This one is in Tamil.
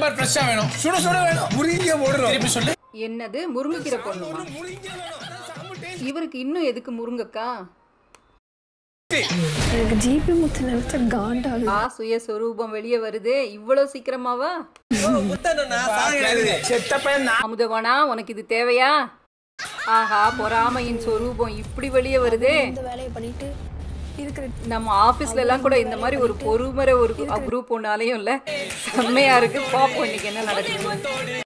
சாம்பார் ஃப்ரெஷ்ஷா வேணும் சுட சுட வேணும் முருங்கை போடுறோம் திருப்பி சொல்லு என்னது முருங்கைக்கீரை போடணுமா இவருக்கு இன்னும் எதுக்கு முருங்கக்கா எனக்கு ஜிபி முத்து நினைச்ச காண்டாகுது ஆ சுய சொரூபம் வெளியே வருதே இவ்வளவு சீக்கிரமாவா செத்த பையன் நான் அமுதவானா உனக்கு இது தேவையா ஆஹா பொறாமையின் சொரூபம் இப்படி வெளியே வருதே இந்த வேலையை பண்ணிட்டு இருக்கிற நம்ம ஆபீஸ்ல எல்லாம் கூட இந்த மாதிரி ஒரு பொறுமுறை ஒரு குரூப் ஒன்னாலையும் இல்ல செம்மையா இருக்கு பாப்போம் இன்னைக்கு என்ன நடக்குது